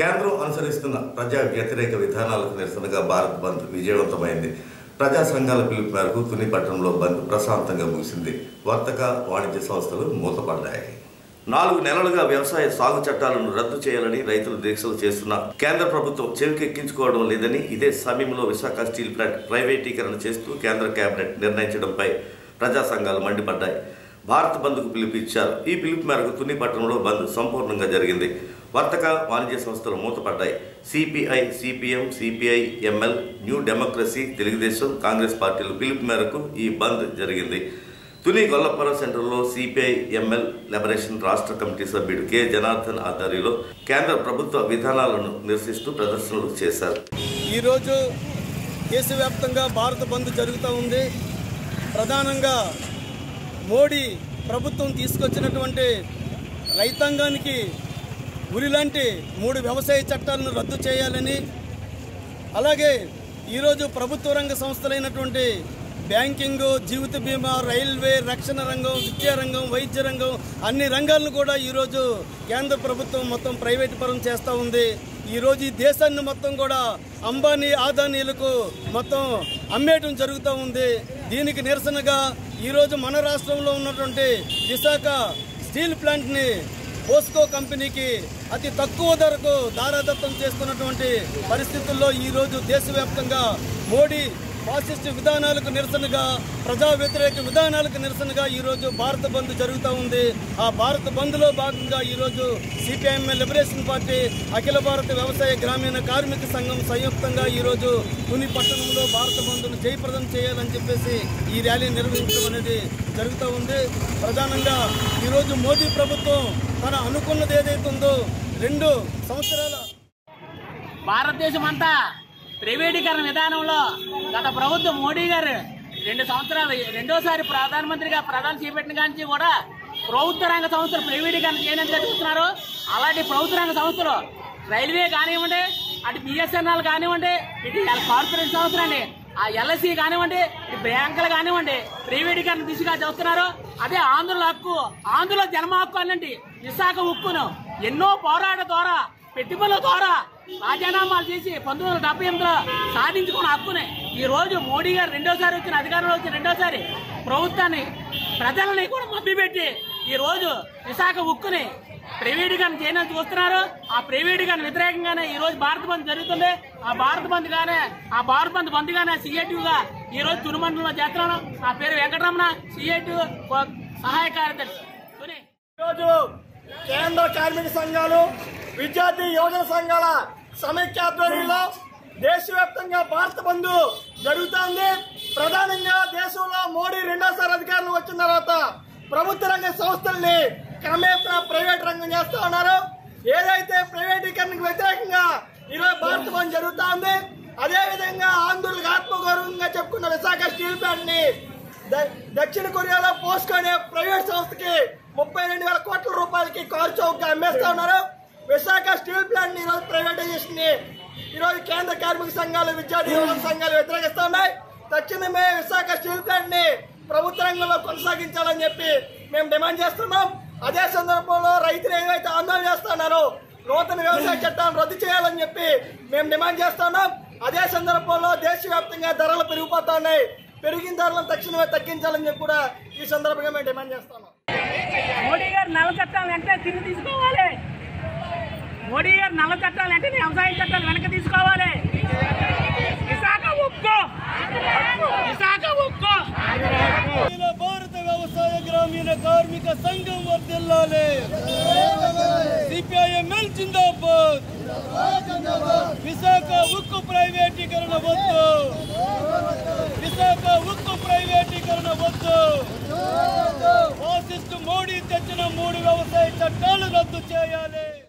కేంద్రం అనుసరిస్తున్న ప్రజా వ్యతిరేక విధానాలకు నిరసనగా భారత్ బంద్ విజయవంతమైంది ప్రజా సంఘాల పిలుపు మేరకు తుని పట్టణంలో బంద్ ప్రశాంతంగా ముగిసింది వర్తక వాణిజ్య సంస్థలు మూతపడ్డాయి నాలుగు నెలలుగా వ్యవసాయ సాగు చట్టాలను రద్దు చేయాలని రైతులు దీక్షలు చేస్తున్న కేంద్ర ప్రభుత్వం చెవికెక్కించుకోవడం లేదని ఇదే సమయంలో విశాఖ స్టీల్ ప్లాంట్ ప్రైవేటీకరణ చేస్తూ కేంద్ర కేబినెట్ నిర్ణయించడంపై ప్రజా సంఘాలు మండిపడ్డాయి భారత్ బంద్కు పిలుపు ఇచ్చారు ఈ పిలుపు మేరకు తుని పట్టణంలో బంద్ సంపూర్ణంగా జరిగింది వర్తక వాణిజ్య సంస్థలు మూతపడ్డాయి CPI CPM CPI ML new democracy Telugu Desam Congress పార్టీల పిలుపు మేరకు ఈ బంద్ జరిగింది తుని గొల్లపురం సెంటర్లో సిపిఐ ఎంఎల్ లిబరేషన్ రాష్ట్ర కమిటీ సభ్యుడు కె జనార్దన్ ఆధ్వర్యంలో కేంద్ర ప్రభుత్వ విధానాలను నిరసిస్తూ ప్రదర్శనలు చేశారు ఈరోజు దేశవ్యాప్తంగా భారత బంద్ జరుగుతూ ఉంది ప్రధానంగా మోడీ ప్రభుత్వం తీసుకొచ్చినటువంటి రైతాంగానికి ఉరిలాంటి మూడు వ్యవసాయ చట్టాలను రద్దు చేయాలని అలాగే ఈరోజు ప్రభుత్వ రంగ సంస్థలైనటువంటి బ్యాంకింగ్ జీవిత బీమా రైల్వే రక్షణ రంగం విద్యా రంగం వైద్య రంగం అన్ని రంగాలను కూడా ఈరోజు కేంద్ర ప్రభుత్వం మొత్తం ప్రైవేట్ పరం చేస్తూ ఉంది ఈరోజు ఈ దేశాన్ని మొత్తం కూడా అంబానీ ఆదానీలకు మొత్తం అమ్మేయటం జరుగుతూ ఉంది దీనికి నిరసనగా ఈరోజు మన రాష్ట్రంలో ఉన్నటువంటి విశాఖ స్టీల్ ప్లాంట్ని పోస్కో కంపెనీకి అతి తక్కువ ధరకు దారాదత్తం చేస్తున్నటువంటి పరిస్థితుల్లో ఈరోజు దేశవ్యాప్తంగా మోడీ ఫాసిస్ట్ విధానాలకు నిరసనగా ప్రజా వ్యతిరేక విధానాలకు నిరసనగా ఈరోజు భారత బంద్ జరుగుతూ ఉంది ఆ భారత బంద్లో భాగంగా ఈరోజు సిపిఐఎం లిబరేషన్ పార్టీ అఖిల భారత వ్యవసాయ గ్రామీణ కార్మిక సంఘం సంయుక్తంగా ఈరోజు తుని పట్టణంలో భారత బంద్ను జయప్రదం చేయాలని చెప్పేసి ఈ ర్యాలీ నిర్వహించడం అనేది జరుగుతూ ఉంది ప్రధానంగా ఈరోజు మోదీ ప్రభుత్వం తన అనుకున్నది ఏదైతే ఉందో రెండు సంవత్సరాల భారతదేశం అంతా ప్రైవేటీకరణ విధానంలో గత ప్రభుత్వం మోడీ గారు రెండు సంవత్సరాలు రెండోసారి ప్రధానమంత్రిగా ప్రధాని చేపట్టిన కాంచి కూడా ప్రభుత్వ రంగ సంస్థలు ప్రైవేటీకరణ చేయడానికి చూస్తున్నారు అలాంటి ప్రభుత్వ రంగ సంస్థలు రైల్వే కానివ్వండి అటు బిఎస్ఎన్ఎల్ కానివ్వండి ఇటు కార్పొరేట్ సంస్థలు అండి ఆ ఎల్ఐసి కానివ్వండి ఇటు బ్యాంకులు కానివ్వండి ప్రైవేటీకరణ దిశగా చూస్తున్నారు అదే ఆంధ్రుల హక్కు ఆంధ్రుల జన్మ హక్కు అనండి విశాఖ ఉక్కును ఎన్నో పోరాట ద్వారా పెట్టుబడుల ద్వారా రాజీనామాలు చేసి పంతొమ్మిది వందల డెబ్బై ఎనిమిదిలో సాధించుకున్న హక్కుని ఈ రోజు మోడీ గారు రెండోసారి వచ్చిన అధికారంలో వచ్చిన రెండోసారి ప్రభుత్వాన్ని ప్రజలని కూడా మభ్యపెట్టి ఈ రోజు విశాఖ ఉక్కుని ప్రైవేటీకరణ చేయడానికి చూస్తున్నారు ఆ ప్రైవేటీకరణ వ్యతిరేకంగానే ఈ రోజు భారత బంద్ జరుగుతుంది ఆ భారత బంద్ గానే ఆ భారత బంద్ బంద్ గానే సిఐటివ్ గా ఈ రోజు తురుమండలంలో చేస్తున్నాను నా పేరు వెంకటరమణ సిఐటివ్ సహాయ కార్యదర్శి తుని ఈరోజు కేంద్ర కార్మిక సంఘాలు విద్యార్థి యువజన సంఘాల సమైక్య ఆధ్వర్యంలో దేశవ్యాప్తంగా భారత బంధు జరుగుతోంది ప్రధానంగా దేశంలో మోడీ రెండోసారి అధికారంలో వచ్చిన తర్వాత ప్రభుత్వ రంగ సంస్థల్ని క్రమేపా ప్రైవేట్ రంగం చేస్తా ఉన్నారు ఏదైతే ప్రైవేటీకరణకు వ్యతిరేకంగా ఈరోజు భారత బంద్ జరుగుతా ఉంది అదే విధంగా ఆంధ్రులకు ఆత్మగౌరవంగా చెప్పుకున్న విశాఖ స్టీల్ ప్లాంట్ ని ద- దక్షిణ కొరియాలో పోస్కో అనే ప్రైవేట్ సంస్థకి ముప్పై రెండు వేల కోట్ల రూపాయలకి కారు చౌక్ అమ్మేస్తా ఉన్నారు విశాఖ స్టీల్ ప్లాంట్ ని ఈరోజు ప్రైవేటైజేషన్ ని ఈరోజు కేంద్ర కార్మిక సంఘాలు విద్యార్థి యువజన సంఘాలు వ్యతిరేకిస్తా ఉన్నాయి తక్షణమే విశాఖ స్టీల్ ప్లాంట్ ని ప్రభుత్వ రంగంలో కొనసాగించాలని చెప్పి మేము డిమాండ్ చేస్తున్నాం అదే సందర్భంలో రైతులు ఏవైతే ఆందోళన చేస్తున్నారో నూతన వ్యవసాయ చట్టాలను రద్దు చేయాలని చెప్పి మేము డిమాండ్ చేస్తున్నాం అదే సందర్భంలో దేశవ్యాప్తంగా ధరలు పెరిగిపోతా ఉన్నాయి పెరిగిన ధరలను తక్షణమే తగ్గించాలని చెప్పి కూడా ఈ సందర్భంగా మేము డిమాండ్ చేస్తున్నాం మోడీ గారు నల్ల చట్టాలు వెంటనే తిరిగి తీసుకోవాలి మోడీ గారు నల్ల చట్టాలు వెంటనే వ్యవసాయ చట్టాలు వెనక తీసుకోవాలి విశాఖ ఉక్కు విశాఖ ఉక్కు అఖిల భారత వ్యవసాయ గ్రామీణ కార్మిక సంఘం వర్దిల్లాలి సిపిఐఎంఎల్ జిందాబాద్ విశాఖ ఉక్కు ప్రైవేటీకరణ వద్దు విశాఖ ఉక్కు ప్రైవేటీకరణ వద్దు ఫాసిస్ట్ మోడీ తెచ్చిన మూడు వ్యవసాయ చట్టాలు రద్దు చేయాలి